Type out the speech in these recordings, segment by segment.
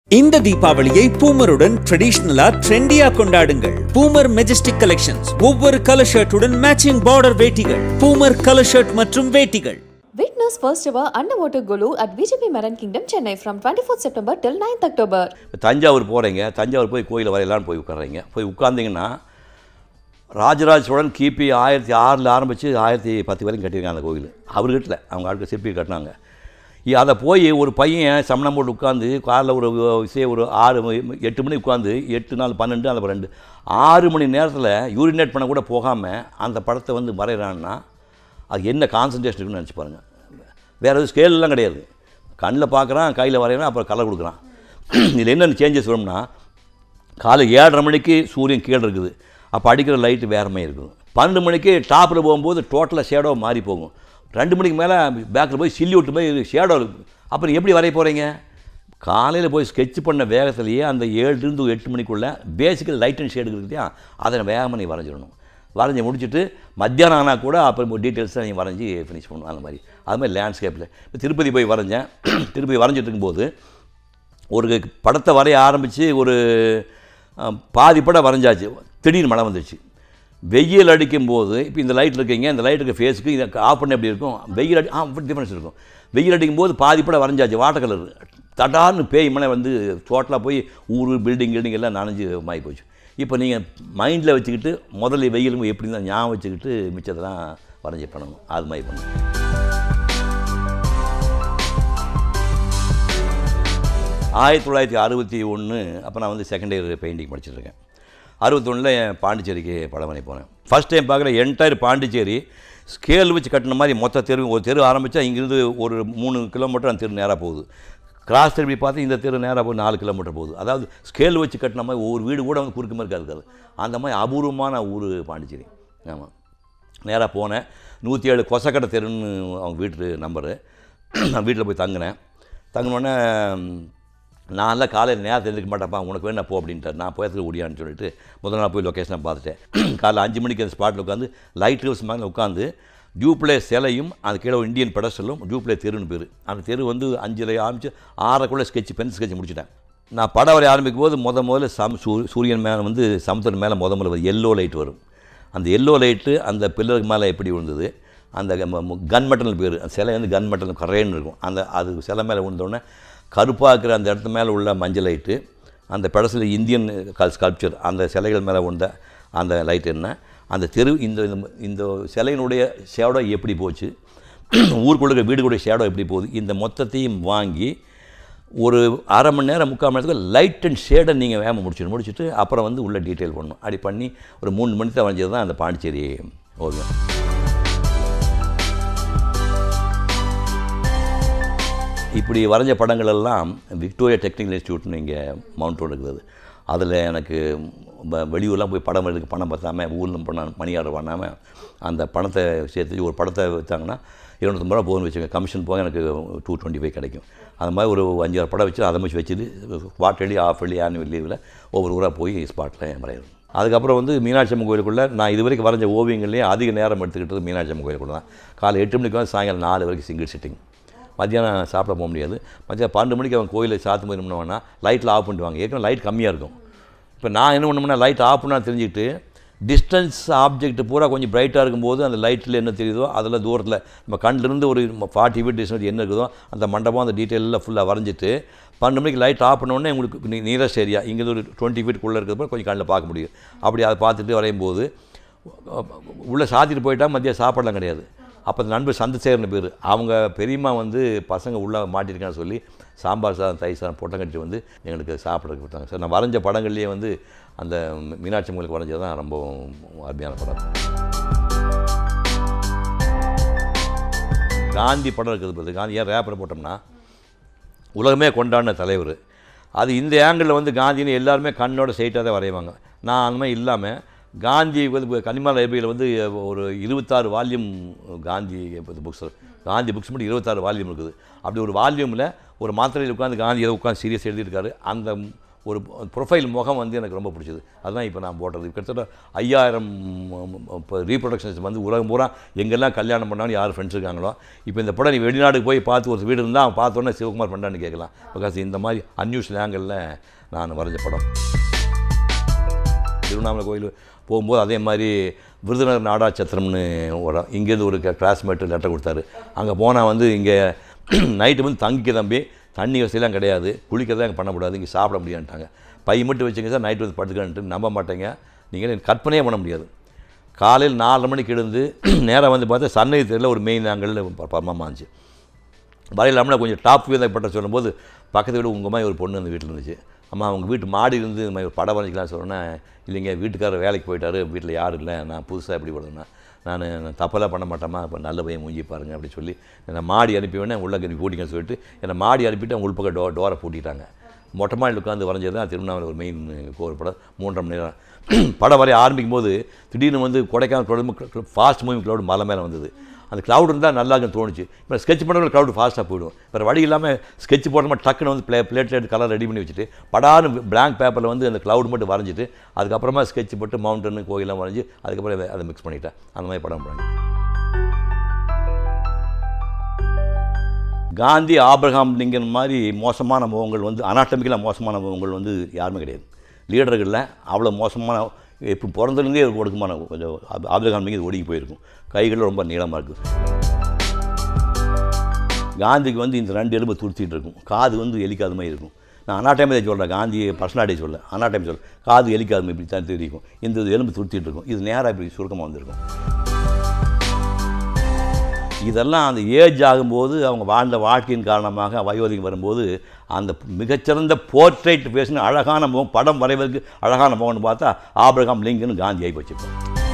இந்த தீபாவளியை பூமருடன் ட்ரெடிஷனலா ட்ரெண்டியா கொண்டாடுங்கள் பூமர் மெஜஸ்டிக் கலெக்ஷன்ஸ் ஒவ்வொரு கலர் ஷர்ட்டுடன் மேட்சிங் பார்டர் வேட்டிகள் பூமர் கலர் ஷர்ட் மற்றும் வேட்டிகள் Witness first ever underwater Golu at VGP Marine Kingdom, Chennai from 24th September till 9th October. இப்போ தஞ்சாவூர் போகிறீங்க தஞ்சாவூர் போய் கோயிலில் வரையலான்னு போய் உட்கார்றீங்க போய் உட்கார்ந்தீங்கன்னா ராஜராஜ சோழன் கிபி ஆயிரத்தி ஆறில் ஆரம்பித்து ஆயிரத்தி பத்து வரைக்கும் கட்டியிருக்காங்க அந்த கோயில் அவர் கட்டல அவங்க ஆட்கள் சிற்பி கட்டினாங்க இ- அதை போய் ஒரு பையன் சமணம் போட்டு உட்காந்து காலைல ஒரு விஷயம் ஒரு ஆறு மணி- எட்டு மணி உட்காந்து எட்டு நாலு பன்னெண்டு அந்த ரெண்டு ஆறு மணி நேரத்தில் யூரினேட் பண்ண கூட போகாமல் அந்த படத்தை வந்து வரைகிறான்னா அது என்ன கான்சன்ட்ரேஷன் இருக்குன்னு நினச்சி பாருங்கள் வேறு எதுவும் ஸ்கேல்லாம் கிடையாது கண்ணில் பார்க்குறான் கையில் வரைகிறான் அப்புறம் கலர் கொடுக்குறான் இதில் என்னென்ன சேஞ்சஸ் வரும்னா காலை ஏழரை மணிக்கு சூரியன் கீழே இருக்குது அப்போ அடிக்கிற லைட்டு வேற மாதிரி இருக்கும் பன்னெண்டு மணிக்கு டாப்பில் போகும்போது டோட்டலாக ஷேடோ மாறி போகும் ரெண்டு மணிக்கு மேலே பேக்கில் போய் சில்லி விட்டு போய் ஷேடோ அப்புறம் எப்படி வரைய போகிறீங்க காலையில் போய் ஸ்கெட்ச் பண்ண வேகத்திலேயே அந்த ஏழுலேருந்து எட்டு மணிக்குள்ளே பேசிக்கல் லைட் அண்ட் ஷேடு இருக்குதியா அதை வேகமாக நீ வரைஞ்சிடணும் வரைஞ்சி முடிச்சுட்டு மத்தியானம் ஆனால் கூட அப்புறம் டீட்டெயில்ஸை நீ வரைஞ்சி ஃபினிஷ் பண்ணணும் அந்த மாதிரி அது மாதிரி லேண்ட்ஸ்கேப்பில் இப்போ திருப்பதி போய் வரைஞ்சேன் திருப்பதி வரைஞ்சிட்டு இருக்கும்போது ஒரு படத்தை வரைய ஆரம்பித்து ஒரு அஹ், பாதி படம் வரைஞ்சாச்சு திடீர்னு மழை வந்துச்சு வெயில் அடிக்கும்போது இப்போ இந்த லைட் இருக்கீங்க இந்த லைட்டுக்கு ஃபேஸுக்கு இதை ஆஃப் பண்ண எப்படி இருக்கும் வெயில் அடி ஆ டிஃப்ரென்ஸ் இருக்கும் வெயில் அடிக்கும்போது பாதி படம் வரைஞ்சாச்சு வாட்டர் கலர் தடார்னு பேய் மழை வந்து டோட்டலாக போய் ஊர் பில்டிங் கில்டிங் எல்லாம் நனைஞ்சு மாறி போச்சு இப்போ நீங்கள் மைண்டில் வச்சுக்கிட்டு முதல்ல வெயிலும் எப்படி இருந்தால் ஞாபகம் வச்சுக்கிட்டு மிச்சத்தெல்லாம் வரைஞ்சி பண்ணணும் அது மாதிரி பண்ணணும் ஆயிரத்தி தொள்ளாயிரத்தி அறுபத்தி ஒன்று அப்போ நான் வந்து செகண்ட் இயர் பெயிண்டிங் படிச்சிருக்கேன் அறுபத்தொன்னில் பாண்டிச்சேரிக்கு படம் பண்ணி போனேன் ஃபஸ்ட் டைம் பார்க்குற என்டையர் பாண்டிச்சேரி ஸ்கேல் வச்சு கட்டின மாதிரி மொத்த தெரு ஒரு தெரு ஆரம்பித்தா இங்கேருந்து ஒரு மூணு கிலோமீட்டர் அந்த தெரு நேராக போகுது கிராஸ் திரும்பி பார்த்து இந்த தெரு நேராக போய் நாலு கிலோமீட்டர் போகுது அதாவது ஸ்கேல் வச்சு கட்டின மாதிரி ஒவ்வொரு வீடு கூட வந்து குறுக்கு மாதிரி இருக்காது அந்த மாதிரி அபூர்வமான ஊர் பாண்டிச்சேரி ஆமாம் நேராக போனேன் நூற்றி ஏழு கொசக்கடை தெருன்னு அவங்க வீட்டு நம்பரு நான் வீட்டில் போய் தங்கினேன் தங்கினோடனே நான்லாம் காலையில் நேரம் தெரிஞ்சுக்க மாட்டேன்ப்பா உனக்கு வேணா போ அப்படின்ட்டார் நான் போயத்துக்கு ஓடியான்னு சொல்லிட்டு முதல் நாள் போய் லொக்கேஷனை பார்த்துட்டேன் காலைல அஞ்சு மணிக்கு அந்த ஸ்பாட்டில் உட்காந்து லைட் ஹவுஸ் மேலே உட்காந்து டியூப்ளே சிலையும் அது கீழே ஒரு இந்தியன் பெடஸ்டலும் டியூப்ளே தெருன்னு பேர் அந்த தெரு வந்து அஞ்சரை ஆரம்பித்து ஆறரைக்குள்ளே ஸ்கெட்ச் பென் ஸ்கெட்ச் முடிச்சிட்டேன் நான் படம் வரைய ஆரம்பிக்கும் போது முத முதல்ல சம் சூ சூரியன் மேலே வந்து சமுத்திரம் மேலே முத முதல்ல எல்லோ லைட் வரும் அந்த எல்லோ லைட்டு அந்த பில்லருக்கு மேலே எப்படி விழுந்தது அந்த கன் மெட்டல் பேர் அந்த சிலை வந்து கன் மெட்டல் கரையன்னு இருக்கும் அந்த அது சிலை மேலே விழுந்தோடனே கருப்பாக இருக்கிற அந்த இடத்து மேலே உள்ள மஞ்சள் லைட்டு அந்த பெடசில் இந்தியன் ஸ்கல்ப்சர் அந்த சிலைகள் மேலே உண்ட அந்த லைட் என்ன அந்த தெரு இந்த இந்த- இந்த சிலையினுடைய ஷேடோ எப்படி போச்சு ஊருக்குள்ள இருக்கிற வீடுகளுடைய ஷேடோ எப்படி போகுது இந்த மொத்தத்தையும் வாங்கி ஒரு அரை மணி நேரம் முக்கால் மணி நேரத்துக்கு லைட் அண்ட் ஷேடை நீங்கள் வேகமாக முடிச்சிட்டு முடிச்சுட்டு அப்புறம் வந்து உள்ள டீட்டெயில் பண்ணணும் அப்படி பண்ணி ஒரு மூணு மணி தான் வரைஞ்சது தான் அந்த பாண்டிச்சேரி ஓவியம் இப்படி வரைஞ்ச படங்கள் எல்லாம் விக்டோரியா டெக்னிக்கல் இன்ஸ்டியூட்னு இங்கே மவுண்ட் ரோடு இருக்குது அதில் எனக்கு வ- வெளியூர்லாம் போய் படம் எடுக்க பணம் பத்தாமல் ஊரில் பணம் மணி ஆர்டர் பண்ணாமல் அந்த பணத்தை சேர்த்து ஒரு படத்தை வச்சாங்கன்னா இருநூத்தம்பது ரூபா போகணும்னு வச்சுங்க கமிஷன் போக எனக்கு டூ டுவெண்ட்டி ஃபைவ் கிடைக்கும் அது மாதிரி ஒரு அஞ்சாறு படம் வச்சு அதை வச்சு வச்சுட்டு குவார்டர்லி ஆஃப் எலி ஆனுவல் லீவில் ஒவ்வொரு ஊராக போய் ஸ்பாட்டில் வரையணும் அதுக்கப்புறம் வந்து மீனாட்சி அம்மன் கோயிலுக்குள்ளே நான் இது வரைக்கும் வரைஞ்ச ஓவியங்கள்லேயே அதிக நேரம் எடுத்துக்கிட்டது மீனாட்சி அம்மன் கோயிலுக்குள்ள தான் காலை எட்டு மணிக்கு வந்து சாயங்காலம் நாலு வரைக்கும் சிங்கிள் சிட்டிங் மத்தியானம் சாப்பிட போக முடியாது மத்தியானம் பன்னெண்டு மணிக்கு அவன் கோயிலை சாத்து போய் என்ன லைட்டில் ஆஃப் பண்ணிடுவாங்க ஏற்கனவே லைட் கம்மியாக இருக்கும் இப்போ நான் என்ன பண்ணுவேன்னா லைட் ஆஃப் பண்ணா தெரிஞ்சுக்கிட்டு டிஸ்டன்ஸ் ஆப்ஜெக்ட் பூரா கொஞ்சம் பிரைட்டாக இருக்கும்போது அந்த லைட்டில் என்ன தெரியுதோ அதில் தூரத்தில் நம்ம கண்ணிலிருந்து ஒரு ஃபார்ட்டி ஃபீட் டிஸ்டன்ஸ் என்ன இருக்குதோ அந்த மண்டபம் அந்த டீட்டெயிலில் ஃபுல்லாக வரைஞ்சிட்டு பன்னெண்டு மணிக்கு லைட் ஆஃப் பண்ணோடனே உங்களுக்கு நியரஸ்ட் ஏரியா இங்கேருந்து ஒரு டுவெண்ட்டி ஃபீட்டுக்குள்ளே இருக்கிறது கொஞ்சம் கண்ணில் பார்க்க முடியும் அப்படி அதை பார்த்துட்டு வரையும் போது உள்ளே சாத்திட்டு போயிட்டா மதியம் சாப்பாடலாம் கிடையாது அப்போ அந்த நண்பர் சந்திரசேகரன் பேர் அவங்க பெரியம்மா வந்து பசங்க உள்ளே மாட்டிருக்கான்னு சொல்லி சாம்பார் சாதம் தயிர் சாதம் பொட்டங்கட்டி வந்து எங்களுக்கு சாப்பிட்றதுக்கு கொடுத்தாங்க சார் நான் வரைஞ்ச படங்கள்லேயே வந்து அந்த மீனாட்சி அம்மனுக்கு வரைஞ்சது தான் ரொம்ப அருமையான படம் காந்தி படம் இருக்குது பார்த்து காந்தி ஏன் ரேப்பரை போட்டோம்னா உலகமே கொண்டாடின தலைவர் அது இந்த ஆங்கிளில் வந்து காந்தின்னு எல்லாருமே கண்ணோட ஸ்ட்ரைட்டாக தான் வரைவாங்க நான் அந்த மாதிரி இல்லாமல் காந்தி வந்து கனிமா லைப்ரரியில் வந்து ஒரு இருபத்தாறு volume Gandhi books Gandhi books மட்டும் இருபத்தாறு வால்யூம் இருக்குது அப்படி ஒரு வால்யூமில் ஒரு மாத்திரையில் உட்காந்து காந்தி ஏதோ உட்காந்து சீரியஸ் எழுதியிருக்காரு அந்த ஒரு ப்ரொஃபைல் முகம் வந்து எனக்கு ரொம்ப பிடிச்சது அதுதான் இப்போ நான் போட்டது கிட்டத்தட்ட ஐயாயிரம் இப்போ ரீப்ரொடக்ஷன்ஸ் வந்து உலகம் பூரா எங்கெல்லாம் கல்யாணம் பண்ணாலும் யார் ஃப்ரெண்ட்ஸ் இருக்காங்களோ இப்போ இந்த படம் நீ வெளிநாட்டுக்கு போய் பார்த்து ஒரு வீடு இருந்தால் அவன் பார்த்தோன்னே சிவகுமார் பண்ணான்னு கேட்கலாம் பிகாஸ் இந்த மாதிரி அன்யூஷுவல் ஆங்கிளில் நான் வரைஞ்ச படம் திருவண்ணாமலை கோயில் போகும்போது அதே மாதிரி விருதுநகர் நாடாச்சத்திரம்னு ஒரு இங்கேருந்து ஒரு கிளாஸ்மேட்டு லெட்டர் கொடுத்தாரு அங்கே போனால் வந்து இங்கே நைட்டு வந்து தங்கிக்க தம்பி தண்ணி வசதியெல்லாம் கிடையாது குளிக்கிறதா இங்கே பண்ணக்கூடாது இங்கே சாப்பிட முடியாதுன்ட்டாங்க பை மட்டும் வச்சுங்க சார் நைட்டு வந்து படுத்துக்கன்ட்டு நம்ப மாட்டேங்க நீங்கள் கற்பனையே பண்ண முடியாது காலையில் நாலரை மணிக்கு எழுந்து நேராக வந்து பார்த்தா சன்னதி தெருவில் ஒரு மெயின் ஆங்கிளில் பரமமாக இருந்துச்சு வரையிலாமல் கொஞ்சம் டாப் வியூ பட்ட சொல்லும்போது பக்கத்து வீடு உங்கள் மாதிரி ஒரு பொண்ணு அந்த வீட்டில் இருந்துச்சு அம்மா அவங்க வீட்டு மாடி இருந்து இந்த மாதிரி ஒரு படம் வரைஞ்சிக்கலாம் சொன்னேன் இல்லைங்க வீட்டுக்காரர் வேலைக்கு போயிட்டாரு வீட்டில் யாரும் இல்லை நான் புதுசாக எப்படி பண்ணுறேன்னா நான் நான் தப்பெல்லாம் பண்ண மாட்டேம்மா இப்போ நல்ல பையன் மூஞ்சி பாருங்க அப்படி சொல்லி என்னை மாடி அனுப்பி வேணேன் உள்ளே கறி பூட்டிங்கன்னு சொல்லிட்டு என்னை மாடி அனுப்பிட்டு அவங்க உள்பக்கம் டோ டோரை பூட்டிட்டாங்க மொட்டை மாடியில் உட்காந்து வரைஞ்சது தான் திருவண்ணாமலை ஒரு மெயின் கோர் படம் மூன்றரை மணி நேரம் படம் வரைய ஆரம்பிக்கும் போது திடீர்னு வந்து Kodaikanal cloud fast moving cloud மலை மேலே வந்தது அந்த க்ளவுட் இருந்தால் நல்லா இருக்குன்னு தோணுச்சு இப்போ ஸ்கெட்ச் பண்ணுறது க்ளவுட் ஃபாஸ்ட்டாக போயிடும் வேறு வழி இல்லாமல் ஸ்கெட்ச் போடாமல் டக்குன்னு வந்து play plate light colour ready பண்ணி வச்சுட்டு படான்னு பிளாங்க் பேப்பரில் வந்து அந்த க்ளவுட் மட்டும் வரைஞ்சிட்டு அதுக்கப்புறமா ஸ்கெட்ச் போட்டு மவுண்டனு கோயிலாம் வரைஞ்சி அதுக்கப்புறம் அதை மிக்ஸ் பண்ணிட்டேன் அந்த மாதிரி படம் பண்ணேன் காந்தி ஆபிரகாம் லிங்கன் மாதிரி மோசமான முகங்கள் வந்து அனாட்டமிக்கலாக மோசமான முகங்கள் வந்து யாருமே கிடையாது லீடர்களில் அவ்வளோ மோசமான இப்போ பிறந்ததுலேருந்தே ஒரு ஒடுக்கமான கொஞ்சம் ஆப்- ஆபிரகாம் லிங்கன் ஒடுங்கி போயிருக்கும் கைகள் ரொம்ப நீளமாக இருக்குது காந்திக்கு வந்து இந்த ரெண்டு எலும்பு துருத்திட்டு இருக்கும் காது வந்து எலிக்காத மாதிரி இருக்கும் நான் அனாட்டமே சொல்கிறேன் காந்தி பர்சனாலிட்டி சொல்ல அனாட்டமே சொல்ல காது எலிக்காத மாதிரி இப்படி தான் தெரியும் இந்த இது எலும்பு துருத்திட்டு இருக்கும் இது நேராக இப்படி சுருக்கமாக வந்திருக்கும் இதெல்லாம் அந்த ஏஜ் ஆகும்போது அவங்க வாழ்ந்த வாழ்க்கையின் காரணமாக வயோதிகம் வரும்போது அந்த மிகச்சிறந்த போர்ட்ரேட் பேசின அழகான முகம் படம் வரைவதற்கு அழகான முகம்னு பார்த்தா ஆபிரகாம் லிங்கன் காந்தி ஆகி வச்சுருக்கோம்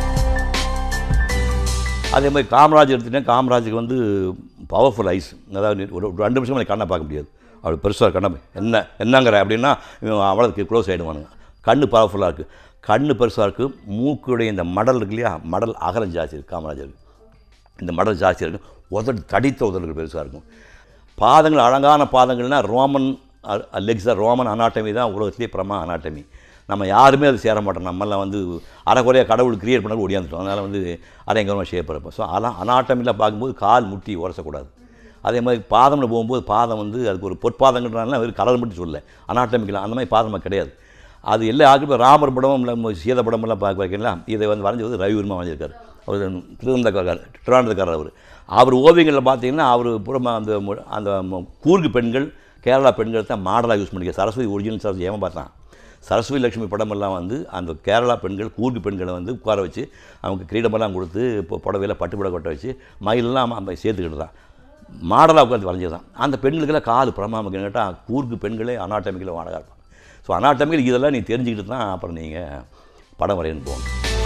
அதே மாதிரி காமராஜ் எடுத்துட்டேன் காமராஜுக்கு வந்து பவர்ஃபுல் ஐஸ் அதாவது ஒரு ஒரு ரெண்டு நிமிஷம் எனக்கு கண்ணை பார்க்க முடியாது அவள் பெருசாக கண்ணை என்ன என்னங்கிற அப்படின்னா இவன் அவ்வளோக்கு க்ளோஸ் ஆகிடுவானுங்க கண்ணு பவர்ஃபுல்லாக இருக்குது கண்ணு பெருசாக இருக்குது மூக்குடைய இந்த மடல் இருக்கு இல்லையா மடல் அகலம் ஜாஸ்தி இருக்குது காமராஜருக்கு இந்த மடல் ஜாஸ்தியாக இருக்கும் உதடு தடித்த உதடுகள் பெருசாக இருக்கும் பாதங்கள் அழகான பாதங்கள்னால் ரோமன் லெக்ஸா ரோமன் அனாட்டமி தான் உலகத்திலே பிரமா அனாட்டமி நம்ம யாருமே அது சேர மாட்டோம் நம்மளாம் வந்து அரைக்குறையாக கடவுள் கிரியேட் பண்ண ஓடியாந்துட்டோம் அதனால் வந்து அரைங்கரமாக ஷேப் இருப்போம் ஸோ அதெல்லாம் அனாட்டமியில் பார்க்கும்போது கால் முட்டி உரசக்கூடாது அதே மாதிரி பாதம்னு போகும்போது பாதம் வந்து அதுக்கு ஒரு பொற்பாதங்கள்னால வெறும் கலர் மட்டும் சொல்லலை அனாட்டமிக்கெலாம் அந்த மாதிரி பாதமாக கிடையாது அது எல்லா ஆகிட்டு ராமர் படமும் நம்ம சீத படமெல்லாம் பார்க்க வைக்கலாம் இதை வந்து வரைஞ்சது ரவிவர்மா வரைஞ்சிருக்காரு அவர் திருவந்தக்காரர் திருவனந்தக்காரர் அவர் அவர் ஓவியங்களில் பார்த்தீங்கன்னா அவர் புறமா அந்த மு- அந்த மு- கூர்கு பெண்கள் கேரளா பெண்கள் தான் மாடலாக யூஸ் பண்ணிக்க சரஸ்வதி ஒரிஜினல் சரஸ்வதி ஏமா பார்த்தான் சரஸ்வதி லட்சுமி படமெல்லாம் வந்து அந்த கேரளா பெண்கள் கூர்கு பெண்களை வந்து உட்கார வச்சு அவங்க கிரீடமெல்லாம் கொடுத்து இப்போ புடவையில் பட்டுப்புடவை கொட்ட வச்சு மயிலெல்லாம் நம்ம சேர்த்துக்கிட்டு தான் மாடலாக உட்காந்து வரைஞ்சது தான் அந்த பெண்களுக்கெல்லாம் கால் பிரமாமக்கு கேட்டால் கூர்கு பெண்களே அனாட்டமிக்கில் அழகாக இருப்பாங்க ஸோ அனாட்டமிக்கல் இதெல்லாம் நீ தெரிஞ்சுக்கிட்டு தான் அப்புறம் நீங்கள் படம் வரையணும் போங்க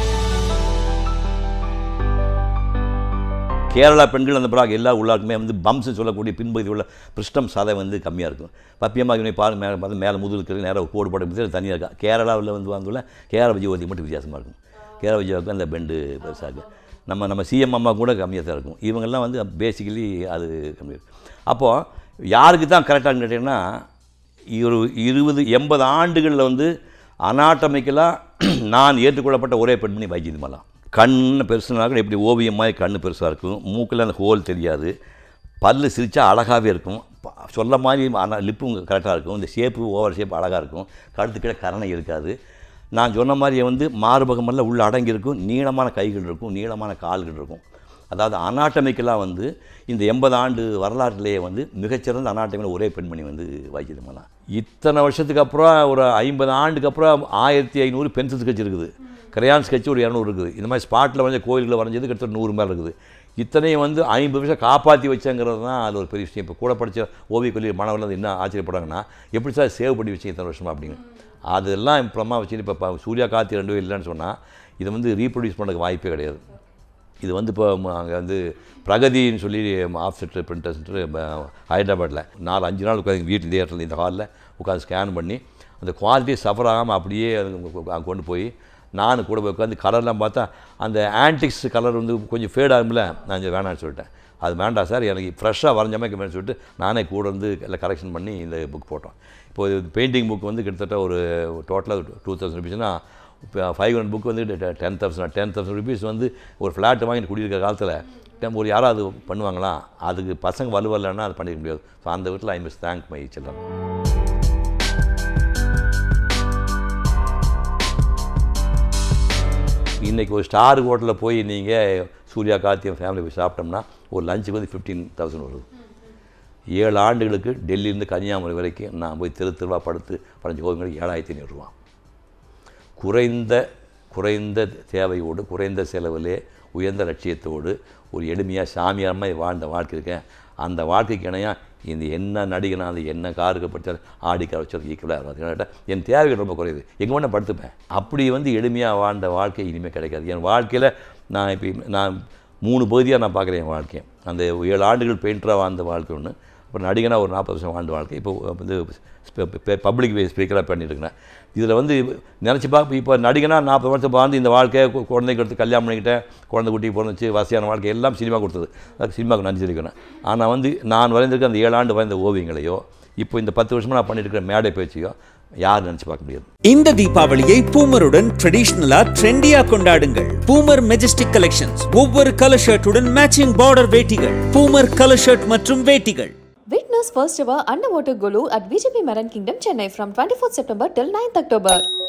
கேரளா பெண்கள் அந்த பிறகு எல்லா உள்ளாருக்குமே வந்து பம்ப்ஸ்னு சொல்லக்கூடிய பின்பகுதி உள்ள பிருஷ்டம் சதை வந்து கம்மியாக இருக்கும் பப்பியமாக இவனை பாரு மேலே பார்த்து மேலே முதுகு இருக்கிறது நேராக கோடு போட தனியாக இருக்கா கேரளாவில் வந்து வந்துள்ள கேரள விஜயவதி மட்டும் வித்தியாசமாக இருக்கும் கேரள விஜயாவுக்கு அந்த பெண்டு பெருசாக இருக்கும் நம்ம நம்ம சிஎம் அம்மா கூட கம்மியாக தான் இருக்கும் இவங்கெல்லாம் வந்து பேசிக்கலி அது கம்மியாக இருக்கும் அப்போது யாருக்கு தான் கரெக்டாக கேட்டிங்கன்னா ஒரு இருபது எண்பது ஆண்டுகளில் வந்து அனாட்டமிக்கலாக நான் ஏற்றுக்கொள்ளப்பட்ட ஒரே பெண்மணி வைத்தியமாலாம் கண்ணு பெருசுனாக்க இப்படி ஓவியம் மாதிரி கண்ணு பெருசாக இருக்கும் மூக்கில் அந்த ஹோல் தெரியாது பல்லு சிரித்தா அழகாகவே இருக்கும் ப- சொல்ல மாதிரி ஆனால் லிப்பும் கரெக்டாக இருக்கும் இந்த ஷேப்பு ஓவர் ஷேப் அழகாக இருக்கும் கழுத்து கீழே கரணை இருக்காது நான் சொன்ன மாதிரி வந்து மார்பகமெல்லாம் உள்ள அடங்கி இருக்கும் நீளமான கைகள் இருக்கும் நீளமான கால்கள் இருக்கும் அதாவது அனாட்டமிக்கலாக வந்து இந்த எண்பது ஆண்டு வரலாற்றிலேயே வந்து மிகச்சிறந்த அனாட்டமியில் ஒரே பெண்மணி வந்து வைத்தியமாலாம் இத்தனை வருஷத்துக்கு அப்புறம் ஒரு ஐம்பது ஆண்டுக்கு அப்புறம் ஆயிரத்தி ஐநூறு பென்சில் ஸ்கெட்ச் இருக்குது கிரையான் ஸ்கெட்ச் ஒரு இரநூறு இருக்குது இந்த மாதிரி ஸ்பாட்டில் வரைஞ்ச கோயில்களை வரைஞ்சது கிட்டத்தட்ட நூறு மேலே இருக்குது இத்தனையும் வந்து ஐம்பது வருஷம் காப்பாற்றி வச்சங்கிறது தான் அது ஒரு பெரிய விஷயம் இப்போ கூட படித்த ஓவிய கல்வி மாணவர்கள் வந்து என்ன ஆச்சரியப்படுறாங்கன்னா எப்படி சார் சேவ் பண்ணி வச்சீங்க இத்தனை வருஷமா அப்படின்னு அதெல்லாம் இப்போமா வச்சு இப்போ இப்போ சூர்யா கார்த்தி ரெண்டு பேரும் இல்லைன்னு சொன்னால் இதை வந்து ரீப்ரொடியூஸ் பண்ணுறதுக்கு வாய்ப்பே கிடையாது இது வந்து இப்போ அங்கே வந்து பிரகதின்னு சொல்லி ஆஃப்செட் பிரிண்டர்ஸ்ன்ட்டு ஹைதராபாத்தில் நாலு அஞ்சு நாள் உட்காந்து வீட்டில் இதே இடத்துல இந்த ஹாலில் உட்காந்து ஸ்கேன் பண்ணி அந்த குவாலிட்டி சஃபர் ஆகாமல் அப்படியே அது அங்க கொண்டு போய் நான் கூட போய் உட்காந்து கலர்லாம் பார்த்தா அந்த ஆன்டிக்ஸ் கலர் வந்து கொஞ்சம் ஃபேட் ஆகும்ல நான் கொஞ்சம் வேணாம்னு சொல்லிட்டேன் அது வேண்டாம் சார் எனக்கு ஃப்ரெஷ்ஷாக வரைஞ்ச மாதிரி வேணும்னு சொல்லிட்டு நானே கூட இருந்து எல்லாம் கரெக்ஷன் பண்ணி இந்த புக் போட்டோம் இப்போ பெயிண்டிங் புக் வந்து கிட்டத்தட்ட ஒரு டோட்டலாக டூ தௌசண்ட் ருபீஸ்னால் இப்போ ஃபைவ் ஹண்ட்ரட் புக் வந்து ten thousand ten thousand rupees வந்து ஒரு ஃப்ளாட் வாங்கிட்டு குடியிருக்கிற காலத்தில் டெம் ஒரு யாராவது பண்ணுவாங்களா அதுக்கு பசங்க வலுவலைன்னா அது பண்ணிக்க முடியாது ஸோ அந்த வீட்டில் I miss thank my children இன்றைக்கி ஒரு ஸ்டார் ஹோட்டலில் போய் நீங்கள் சூர்யா கார்த்தியம் ஃபேமிலி போய் சாப்பிட்டோம்னா ஒரு லஞ்சுக்கு வந்து ஃபிஃப்டீன் தௌசண்ட் வருது ஏழு ஆண்டுகளுக்கு டெல்லியிலேருந்து கன்னியாகுமரி வரைக்கும் நான் போய் தெரு தெருவா படுத்து படைஞ்சு கோவிங்களுக்கு ஏழாயிரத்தி ஐநூறுரூவா குறைந்த குறைந்த தேவையோடு குறைந்த செலவிலே உயர்ந்த லட்சியத்தோடு ஒரு எளிமையாக சாமியாரமாக வாழ்ந்த வாழ்க்கை இருக்கேன் அந்த வாழ்க்கைக்கு இணையாக இந்த என்ன நடிகனா அது என்ன காருக்கு படித்தாலும் ஆடி கார் வச்சாலும் ஈக்குவலாக வராது ஏன்னா என் தேவைகள் ரொம்ப குறையுது எங்கே வேணால் படுத்துப்பேன் அப்படி வந்து எளிமையாக வாழ்ந்த வாழ்க்கை இனிமேல் கிடைக்காது என் வாழ்க்கையில் நான் இப்போ நான் மூணு பகுதியாக நான் பார்க்குறேன் என் வாழ்க்கையை அந்த ஏழு ஆண்டுகள் பெயிண்டராக வாழ்ந்த வாழ்க்கை ஒன்று அப்புறம் நடிகனாக ஒரு நாற்பது வருஷம் வாழ்ந்த வாழ்க்கை இப்போ வந்து பப்ளிக் ஸ்பீக்கராக பண்ணிட்டுருக்கிறேன் இதில் வந்து நினச்சி பார்ப்ப இப்போ நடிகனாக நாற்பது வருஷம் வாழ்ந்து இந்த வாழ்க்கையை கு- குழந்தைக்கு எடுத்து கல்யாணம் பண்ணிக்கிட்டேன் குழந்தை குட்டி பிறந்துச்சு வசதியான வாழ்க்கை எல்லாம் சினிமா கொடுத்தது அதுக்கு சினிமாவுக்கு நன்றி தெரிவிக்கணும் ஆனால் வந்து நான் வரைந்திருக்க அந்த ஏழு ஆண்டு வரைந்த ஓவியங்களையோ இப்போ இந்த பத்து வருஷமாக நான் பண்ணிட்டு இருக்கிற மேடை பேச்சையோ யாரும் நினச்சி பார்க்க முடியாது இந்த தீபாவளியை பூமருடன் ட்ரெடிஷ்னலா ட்ரெண்டியா கொண்டாடுங்கள் பூமர் மெஜஸ்டிக் கலெக்ஷன்ஸ் ஒவ்வொரு கலர் ஷர்ட்டுடன் மேட்சிங் பார்டர் வேட்டிகள் பூமர் கலர் ஷர்ட் மற்றும் வேட்டிகள் Witness first ever underwater Golu at VGP Marine Kingdom, Chennai from 24th September till 9th October.